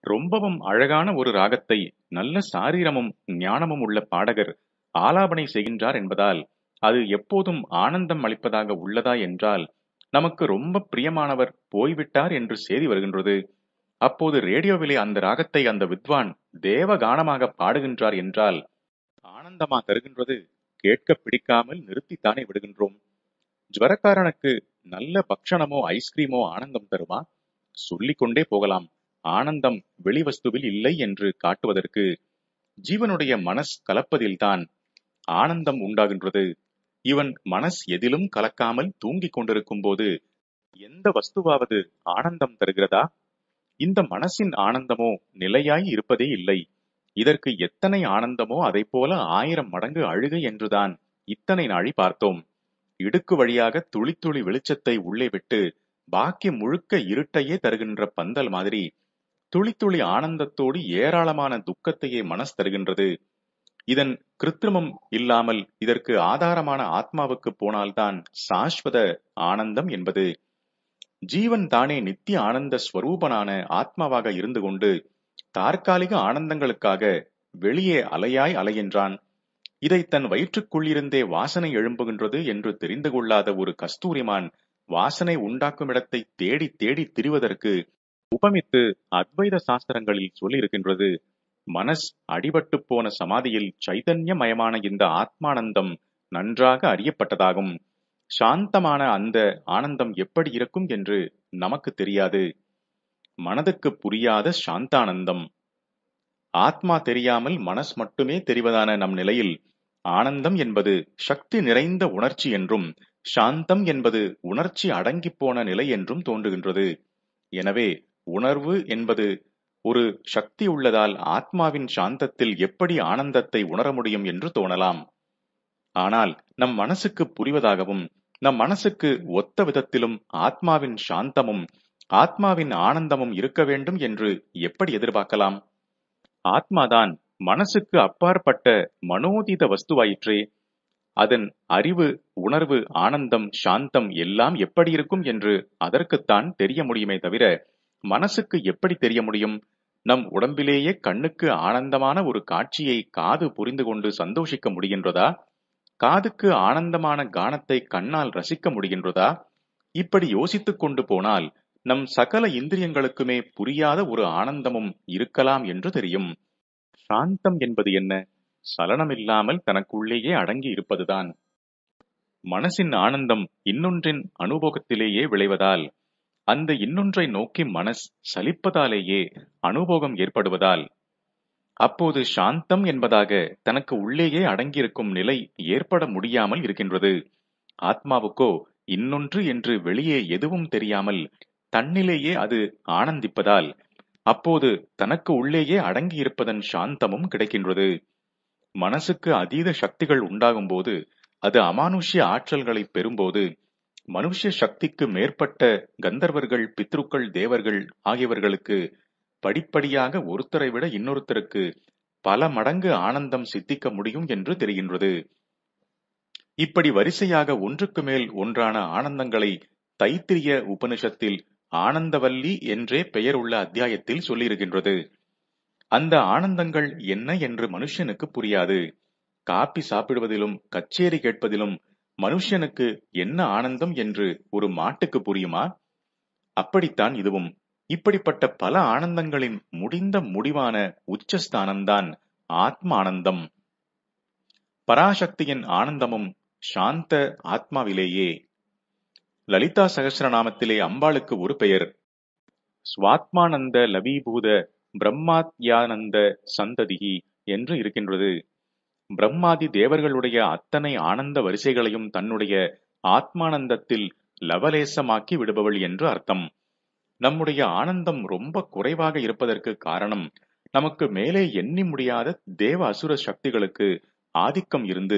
ரொம்பவும் அழகான ஒரு ராகத்தை நல்ல சாரீரமும் ஞானமும் உள்ள பாடகர் ஆலாபனை செய்கின்றார் என்பதால் அது எப்போதும் ஆனந்தம் அளிப்பதாக உள்ளதா என்றால் நமக்கு ரொம்ப பிரியமானவர் போய்விட்டார் என்று செய்தி வருகின்றது அப்போது ரேடியோவிலே அந்த ராகத்தை அந்த வித்வான் தேவ கானமாக பாடுகின்றார் என்றால் ஆனந்தமா தருகின்றது கேட்க பிடிக்காமல் நிறுத்தித்தானே விடுகின்றோம் ஜுவரக்காரனுக்கு நல்ல பக்ஷணமோ ஐஸ்கிரீமோ ஆனந்தம் தருமா சொல்லிக்கொண்டே போகலாம் ஆனந்தம் வெளிவஸ்துவில் இல்லை என்று காட்டுவதற்கு ஜீவனுடைய மனஸ் கலப்பதில்தான் ஆனந்தம் உண்டாகின்றது இவன் மனஸ் எதிலும் கலக்காமல் தூங்கிக் கொண்டிருக்கும் போது எந்த வஸ்துவாவது ஆனந்தம் தருகிறதா இந்த மனசின் ஆனந்தமோ நிலையாய் இருப்பதே இல்லை இதற்கு எத்தனை ஆனந்தமோ அதை போல ஆயிரம் மடங்கு அழுகை என்றுதான் இத்தனை நாழி பார்த்தோம் இடுக்கு வழியாக துளி துளி வெளிச்சத்தை உள்ளே விட்டு பாக்கி முழுக்க இருட்டையே தருகின்ற பந்தல் மாதிரி துளி துளி ஆனந்தத்தோடு ஏராளமான துக்கத்தையே மனஸ் தருகின்றது இதன் கிருத்திரமம் இல்லாமல் இதற்கு ஆதாரமான ஆத்மாவுக்கு போனால்தான் சாஸ்வத ஆனந்தம் என்பது ஜீவன் தானே நித்திய ஆனந்த ஸ்வரூபனான ஆத்மாவாக இருந்து கொண்டு தற்காலிக ஆனந்தங்களுக்காக வெளியே அலையாய் அலைகின்றான் இதை தன் வயிற்றுக்குள்ளிருந்தே வாசனை எழும்புகின்றது என்று தெரிந்து கொள்ளாத ஒரு கஸ்தூரிமான் வாசனை உண்டாக்கும் இடத்தை தேடி தேடி திரிவதற்கு உபமித்து அத்வைத சாஸ்திரங்களில் சொல்லியிருக்கின்றது மனஸ் அடிபட்டு போன சமாதியில் சைதன்யமயமான இந்த ஆத்மானந்தம் நன்றாக அறியப்பட்டதாகும் சாந்தமான அந்த ஆனந்தம் எப்படி இருக்கும் என்று நமக்கு தெரியாது மனதுக்கு புரியாத சாந்தானந்தம் ஆத்மா தெரியாமல் மனஸ் மட்டுமே தெரிவதான நம் நிலையில் ஆனந்தம் என்பது சக்தி நிறைந்த உணர்ச்சி என்றும் சாந்தம் என்பது உணர்ச்சி அடங்கி போன நிலை என்றும் தோன்றுகின்றது எனவே உணர்வு என்பது ஒரு சக்தி உள்ளதால் ஆத்மாவின் சாந்தத்தில் எப்படி ஆனந்தத்தை உணர முடியும் என்று தோணலாம் ஆனால் நம் மனசுக்கு புரிவதாகவும் நம் மனசுக்கு ஒத்த விதத்திலும் ஆத்மாவின் சாந்தமும் ஆத்மாவின் ஆனந்தமும் இருக்க வேண்டும் என்று எப்படி எதிர்பார்க்கலாம் ஆத்மாதான் மனசுக்கு அப்பாற்பட்ட மனோதீத வஸ்துவாயிற்றே அதன் அறிவு உணர்வு ஆனந்தம் சாந்தம் எல்லாம் எப்படி இருக்கும் என்று அதற்குத்தான் தெரிய முடியுமே தவிர மனசுக்கு எப்படி தெரிய முடியும் நம் உடம்பிலேயே கண்ணுக்கு ஆனந்தமான ஒரு காட்சியை காது புரிந்து கொண்டு சந்தோஷிக்க முடிகின்றதா காதுக்கு ஆனந்தமான கானத்தை கண்ணால் ரசிக்க முடிகின்றதா இப்படி யோசித்துக் கொண்டு போனால் நம் சகல இந்திரியங்களுக்குமே புரியாத ஒரு ஆனந்தமும் இருக்கலாம் என்று தெரியும் சாந்தம் என்பது என்ன சலனமில்லாமல் தனக்குள்ளேயே அடங்கி இருப்பதுதான் மனசின் ஆனந்தம் இன்னொன்றின் அனுபவத்திலேயே விளைவதால் அந்த இன்னொன்றை நோக்கி மனஸ் சலிப்பதாலேயே அனுபவம் ஏற்படுவதால் அப்போது சாந்தம் என்பதாக தனக்கு உள்ளேயே அடங்கியிருக்கும் நிலை ஏற்பட முடியாமல் இருக்கின்றது ஆத்மாவுக்கோ இன்னொன்று என்று வெளியே எதுவும் தெரியாமல் தன்னிலேயே அது ஆனந்திப்பதால் அப்போது தனக்கு உள்ளேயே அடங்கியிருப்பதன் சாந்தமும் கிடைக்கின்றது மனசுக்கு அதீத சக்திகள் உண்டாகும் போது அது அமானுஷ்ய ஆற்றல்களை பெறும்போது மனுஷ்ய சக்திக்கு மேற்பட்ட கந்தர்வர்கள் பித்ருக்கள் தேவர்கள் ஆகியவர்களுக்கு படிப்படியாக ஒருத்தரை விட இன்னொருத்தருக்கு பல மடங்கு ஆனந்தம் சித்திக்க முடியும் என்று தெரிகின்றது இப்படி வரிசையாக ஒன்றுக்கு மேல் ஒன்றான ஆனந்தங்களை தைத்திரிய உபனிஷத்தில் ஆனந்தவல்லி என்றே பெயர் உள்ள அத்தியாயத்தில் சொல்லியிருக்கின்றது அந்த ஆனந்தங்கள் என்ன என்று மனுஷனுக்கு புரியாது காப்பி சாப்பிடுவதிலும் கச்சேரி கேட்பதிலும் மனுஷனுக்கு என்ன ஆனந்தம் என்று ஒரு மாட்டுக்கு புரியுமா அப்படித்தான் இதுவும் இப்படிப்பட்ட பல ஆனந்தங்களின் முடிந்த முடிவான உச்சஸ்தானம்தான் ஆத்ம ஆனந்தம் பராசக்தியின் ஆனந்தமும் சாந்த ஆத்மாவிலேயே லலிதா சகசிரநாமத்திலே அம்பாளுக்கு ஒரு பெயர் ஸ்வாத்மானந்த லவீபூத பிரம்மாத்யானந்த சந்ததிகி என்று இருக்கின்றது பிரம்மாதி தேவர்களுடைய அத்தனை ஆனந்த வரிசைகளையும் தன்னுடைய ஆத்மானந்தத்தில் லவலேசமாக்கி விடுபவள் என்று அர்த்தம் நம்முடைய ஆனந்தம் ரொம்ப குறைவாக இருப்பதற்கு காரணம் நமக்கு மேலே எண்ணி முடியாத தேவ அசுர சக்திகளுக்கு ஆதிக்கம் இருந்து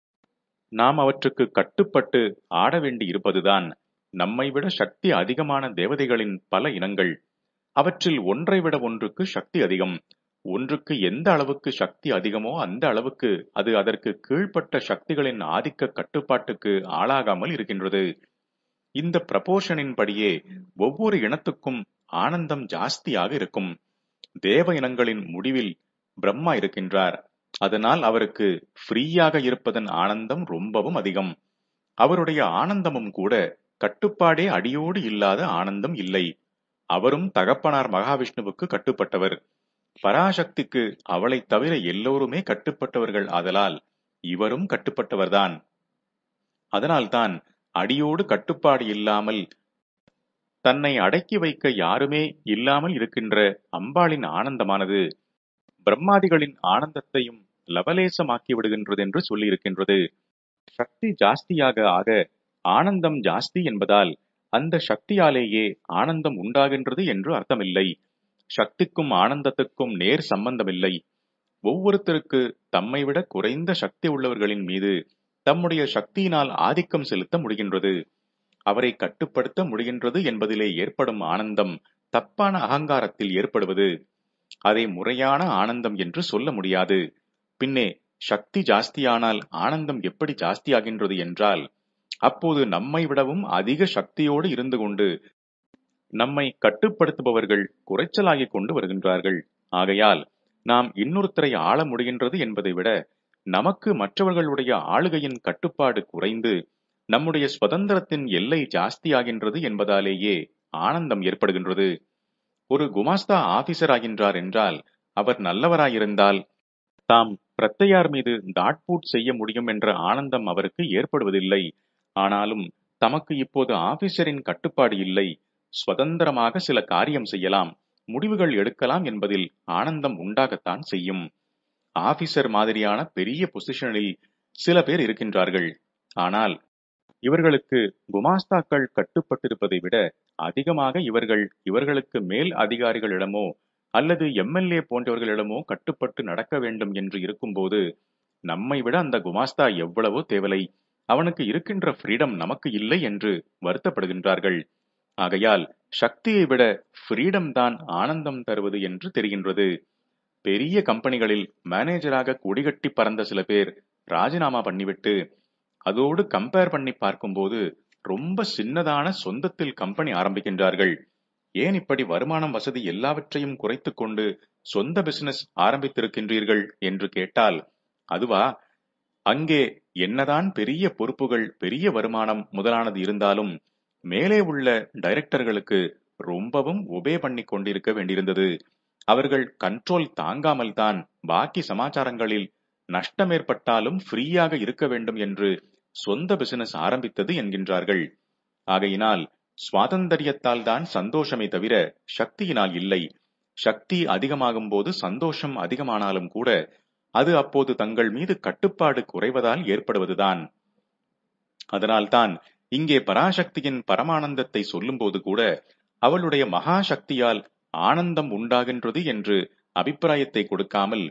நாம் அவற்றுக்கு கட்டுப்பட்டு ஆட வேண்டி இருப்பதுதான் நம்மை விட சக்தி அதிகமான தேவதைகளின் பல இனங்கள் அவற்றில் ஒன்றை விட ஒன்றுக்கு சக்தி அதிகம் ஒன்றுக்கு எந்த அளவுக்கு சக்தி அதிகமோ அந்த அளவுக்கு அது அதற்கு கீழ்ப்பட்ட சக்திகளின் ஆதிக்க கட்டுப்பாட்டுக்கு ஆளாகாமல் இருக்கின்றது இந்த ப்ரப்போர்ஷனின் படியே ஒவ்வொரு இனத்துக்கும் ஆனந்தம் ஜாஸ்தியாக இருக்கும் தேவ இனங்களின் முடிவில் பிரம்மா இருக்கின்றார் அதனால் அவருக்கு ஃப்ரீயாக இருப்பதன் ஆனந்தம் ரொம்பவும் அதிகம் அவருடைய ஆனந்தமும் கூட கட்டுப்பாடே அடியோடு இல்லாத ஆனந்தம் இல்லை அவரும் தகப்பனார் மகாவிஷ்ணுவுக்கு கட்டுப்பட்டவர் பராசக்திக்கு அவளைத் தவிர எல்லோருமே கட்டுப்பட்டவர்கள் ஆதலால் இவரும் கட்டுப்பட்டவர்தான் அதனால்தான் அடியோடு கட்டுப்பாடு இல்லாமல் தன்னை அடக்கி வைக்க யாருமே இல்லாமல் இருக்கின்ற அம்பாளின் ஆனந்தமானது பிரம்மாதிகளின் ஆனந்தத்தையும் லவலேசமாக்கி விடுகின்றது என்று சொல்லியிருக்கின்றது சக்தி ஜாஸ்தியாக ஆக ஆனந்தம் ஜாஸ்தி என்பதால் அந்த சக்தியாலேயே ஆனந்தம் உண்டாகின்றது என்று அர்த்தமில்லை சக்திக்கும் ஆனந்தத்துக்கும் நேர் சம்பந்தமில்லை ஒவ்வொருத்தருக்கு தம்மை விட குறைந்த சக்தி உள்ளவர்களின் மீது தம்முடைய சக்தியினால் ஆதிக்கம் செலுத்த முடிகின்றது அவரை கட்டுப்படுத்த முடிகின்றது என்பதிலே ஏற்படும் ஆனந்தம் தப்பான அகங்காரத்தில் ஏற்படுவது அதை முறையான ஆனந்தம் என்று சொல்ல முடியாது பின்னே சக்தி ஜாஸ்தியானால் ஆனந்தம் எப்படி ஜாஸ்தியாகின்றது என்றால் அப்போது நம்மை விடவும் அதிக சக்தியோடு இருந்து கொண்டு நம்மை கட்டுப்படுத்துபவர்கள் குறைச்சலாகிக் கொண்டு வருகின்றார்கள் ஆகையால் நாம் இன்னொருத்தரை ஆள முடிகின்றது என்பதை விட நமக்கு மற்றவர்களுடைய ஆளுகையின் கட்டுப்பாடு குறைந்து நம்முடைய சுதந்திரத்தின் எல்லை ஜாஸ்தியாகின்றது என்பதாலேயே ஆனந்தம் ஏற்படுகின்றது ஒரு குமாஸ்தா ஆபீசர் ஆகின்றார் என்றால் அவர் நல்லவராயிருந்தால் தாம் பிரத்தையார் மீது தாட்பூட் செய்ய முடியும் என்ற ஆனந்தம் அவருக்கு ஏற்படுவதில்லை ஆனாலும் தமக்கு இப்போது ஆபீசரின் கட்டுப்பாடு இல்லை சுதந்திரமாக சில காரியம் செய்யலாம் முடிவுகள் எடுக்கலாம் என்பதில் ஆனந்தம் உண்டாகத்தான் செய்யும் ஆபீசர் மாதிரியான பெரிய பொசிஷனில் சில பேர் இருக்கின்றார்கள் ஆனால் இவர்களுக்கு குமாஸ்தாக்கள் கட்டுப்பட்டிருப்பதை விட அதிகமாக இவர்கள் இவர்களுக்கு மேல் அதிகாரிகளிடமோ அல்லது எம்எல்ஏ போன்றவர்களிடமோ கட்டுப்பட்டு நடக்க வேண்டும் என்று இருக்கும்போது நம்மை விட அந்த குமாஸ்தா எவ்வளவோ தேவலை அவனுக்கு இருக்கின்ற ஃப்ரீடம் நமக்கு இல்லை என்று வருத்தப்படுகின்றார்கள் ஆகையால் சக்தியை விட ஃப்ரீடம் தான் ஆனந்தம் தருவது என்று தெரிகின்றது பெரிய கம்பெனிகளில் மேனேஜராக கொடிகட்டி பறந்த சில பேர் ராஜினாமா பண்ணிவிட்டு அதோடு கம்பேர் பண்ணி பார்க்கும்போது ரொம்ப சின்னதான சொந்தத்தில் கம்பெனி ஆரம்பிக்கின்றார்கள் ஏன் இப்படி வருமானம் வசதி எல்லாவற்றையும் குறைத்து கொண்டு சொந்த பிசினஸ் ஆரம்பித்திருக்கின்றீர்கள் என்று கேட்டால் அதுவா அங்கே என்னதான் பெரிய பொறுப்புகள் பெரிய வருமானம் முதலானது இருந்தாலும் மேலே உள்ள டைரக்டர்களுக்கு ரொம்பவும் ஒபே பண்ணி கொண்டிருக்க வேண்டியிருந்தது அவர்கள் கண்ட்ரோல் தாங்காமல் தான் பாக்கி சமாச்சாரங்களில் நஷ்டம் ஏற்பட்டாலும் ஃப்ரீயாக இருக்க வேண்டும் என்று சொந்த பிசினஸ் ஆரம்பித்தது என்கின்றார்கள் ஆகையினால் சுவாதந்தரியத்தால் தான் சந்தோஷமே தவிர சக்தியினால் இல்லை சக்தி அதிகமாகும் போது சந்தோஷம் அதிகமானாலும் கூட அது அப்போது தங்கள் மீது கட்டுப்பாடு குறைவதால் ஏற்படுவதுதான் அதனால்தான் இங்கே பராசக்தியின் பரமானந்தத்தை சொல்லும்போது கூட அவளுடைய மகா சக்தியால் ஆனந்தம் உண்டாகின்றது என்று அபிப்பிராயத்தை கொடுக்காமல்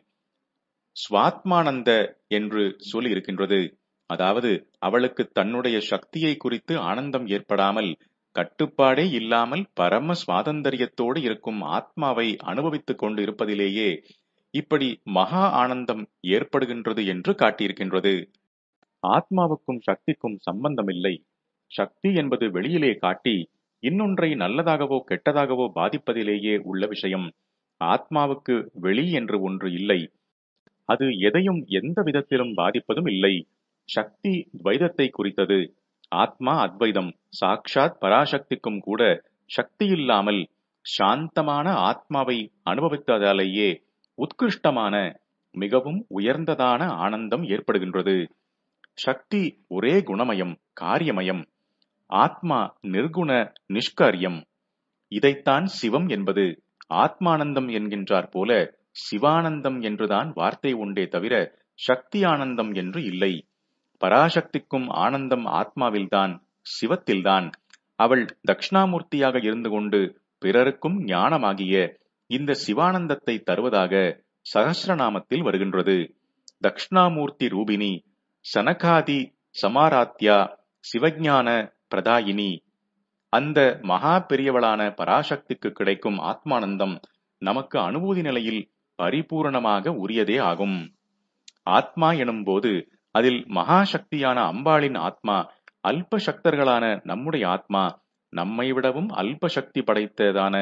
ஸ்வாத்மானந்த என்று சொல்லி இருக்கின்றது அதாவது அவளுக்கு தன்னுடைய சக்தியை குறித்து ஆனந்தம் ஏற்படாமல் கட்டுப்பாடே இல்லாமல் பரம சுவாதந்தரியத்தோடு இருக்கும் ஆத்மாவை அனுபவித்துக் கொண்டு இருப்பதிலேயே இப்படி மகா ஆனந்தம் ஏற்படுகின்றது என்று காட்டியிருக்கின்றது ஆத்மாவுக்கும் சக்திக்கும் சம்பந்தமில்லை சக்தி என்பது வெளியிலே காட்டி இன்னொன்றை நல்லதாகவோ கெட்டதாகவோ பாதிப்பதிலேயே உள்ள விஷயம் ஆத்மாவுக்கு வெளி என்று ஒன்று இல்லை அது எதையும் எந்த விதத்திலும் பாதிப்பதும் இல்லை சக்தி துவைதத்தை குறித்தது ஆத்மா அத்வைதம் சாக்ஷாத் பராசக்திக்கும் கூட சக்தி இல்லாமல் சாந்தமான ஆத்மாவை அனுபவித்ததாலேயே உத்கிருஷ்டமான மிகவும் உயர்ந்ததான ஆனந்தம் ஏற்படுகின்றது சக்தி ஒரே குணமயம் காரியமயம் ஆத்மா நிர்குண நிஷ்காரியம் இதைத்தான் சிவம் என்பது ஆத்மானந்தம் என்கின்றார் போல சிவானந்தம் என்றுதான் வார்த்தை உண்டே தவிர சக்தி ஆனந்தம் என்று இல்லை பராசக்திக்கும் ஆனந்தம் ஆத்மாவில்தான் சிவத்தில்தான் அவள் தக்ஷணாமூர்த்தியாக இருந்து கொண்டு பிறருக்கும் ஞானமாகிய இந்த சிவானந்தத்தை தருவதாக சகசிரநாமத்தில் வருகின்றது தக்ஷணாமூர்த்தி ரூபினி சனகாதி சமாராத்யா சிவஞான பிரதாயினி அந்த மகா பெரியவளான பராசக்திக்கு கிடைக்கும் ஆத்மானந்தம் நமக்கு அனுபூதி நிலையில் பரிபூரணமாக உரியதே ஆகும் ஆத்மா எனும் போது அதில் மகா சக்தியான அம்பாளின் ஆத்மா அல்ப சக்தர்களான நம்முடைய ஆத்மா நம்மை விடவும் அல்ப சக்தி படைத்ததான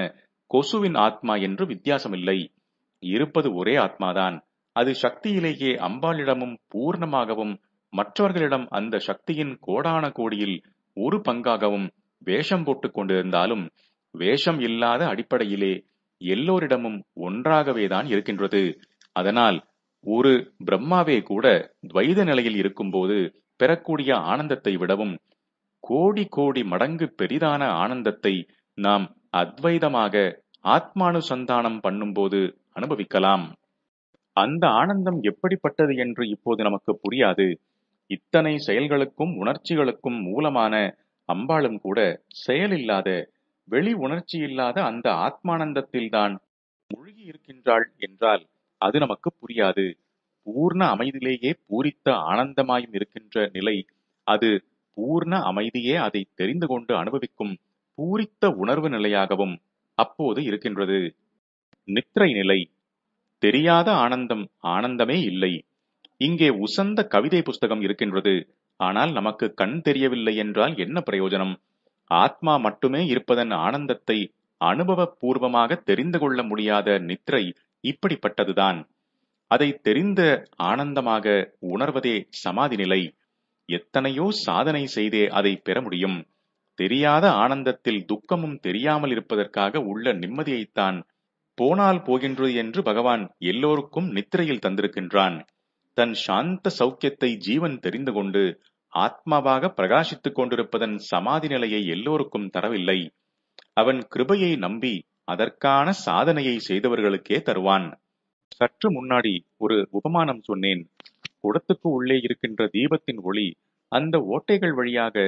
கொசுவின் ஆத்மா என்று வித்தியாசமில்லை இருப்பது ஒரே ஆத்மாதான் அது சக்தியிலேயே அம்பாளிடமும் பூர்ணமாகவும் மற்றவர்களிடம் அந்த சக்தியின் கோடான கோடியில் ஒரு பங்காகவும் வேஷம் போட்டுக் கொண்டிருந்தாலும் வேஷம் இல்லாத அடிப்படையிலே எல்லோரிடமும் ஒன்றாகவேதான் இருக்கின்றது அதனால் ஒரு பிரம்மாவே கூட துவைத நிலையில் இருக்கும்போது பெறக்கூடிய ஆனந்தத்தை விடவும் கோடி கோடி மடங்கு பெரிதான ஆனந்தத்தை நாம் அத்வைதமாக ஆத்மானுசந்தானம் பண்ணும்போது அனுபவிக்கலாம் அந்த ஆனந்தம் எப்படிப்பட்டது என்று இப்போது நமக்கு புரியாது இத்தனை செயல்களுக்கும் உணர்ச்சிகளுக்கும் மூலமான அம்பாளும் கூட செயலில்லாத வெளி உணர்ச்சி இல்லாத அந்த ஆத்மானந்தத்தில்தான் மூழ்கி இருக்கின்றாள் என்றால் அது நமக்கு புரியாது பூர்ண அமைதியிலேயே பூரித்த ஆனந்தமாயும் இருக்கின்ற நிலை அது பூர்ண அமைதியே அதை தெரிந்து கொண்டு அனுபவிக்கும் பூரித்த உணர்வு நிலையாகவும் அப்போது இருக்கின்றது நித்ரை நிலை தெரியாத ஆனந்தம் ஆனந்தமே இல்லை இங்கே உசந்த கவிதை புஸ்தகம் இருக்கின்றது ஆனால் நமக்கு கண் தெரியவில்லை என்றால் என்ன பிரயோஜனம் ஆத்மா மட்டுமே இருப்பதன் ஆனந்தத்தை அனுபவ பூர்வமாக தெரிந்து கொள்ள முடியாத நித்ரை இப்படிப்பட்டதுதான் அதை தெரிந்த ஆனந்தமாக உணர்வதே சமாதி நிலை எத்தனையோ சாதனை செய்தே அதை பெற முடியும் தெரியாத ஆனந்தத்தில் துக்கமும் தெரியாமல் இருப்பதற்காக உள்ள நிம்மதியைத்தான் போனால் போகின்றது என்று பகவான் எல்லோருக்கும் நித்திரையில் தந்திருக்கின்றான் தன் சாந்த சௌக்கியத்தை ஜீவன் தெரிந்து கொண்டு ஆத்மாவாக பிரகாசித்துக் கொண்டிருப்பதன் சமாதி நிலையை எல்லோருக்கும் தரவில்லை அவன் கிருபையை நம்பி அதற்கான சாதனையை செய்தவர்களுக்கே தருவான் சற்று முன்னாடி ஒரு உபமானம் சொன்னேன் குடத்துக்கு உள்ளே இருக்கின்ற தீபத்தின் ஒளி அந்த ஓட்டைகள் வழியாக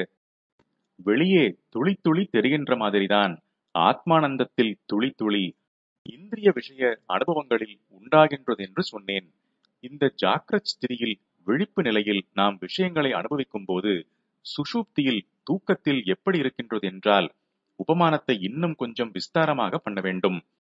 வெளியே துளி துளி தெரிகின்ற மாதிரிதான் ஆத்மானந்தத்தில் துளி துளி இந்திரிய விஷய அனுபவங்களில் உண்டாகின்றது என்று சொன்னேன் இந்த ஜாக்கிரத் ஸ்திதியில் விழிப்பு நிலையில் நாம் விஷயங்களை அனுபவிக்கும் போது சுஷுப்தியில் தூக்கத்தில் எப்படி இருக்கின்றது என்றால் உபமானத்தை இன்னும் கொஞ்சம் விஸ்தாரமாக பண்ண வேண்டும்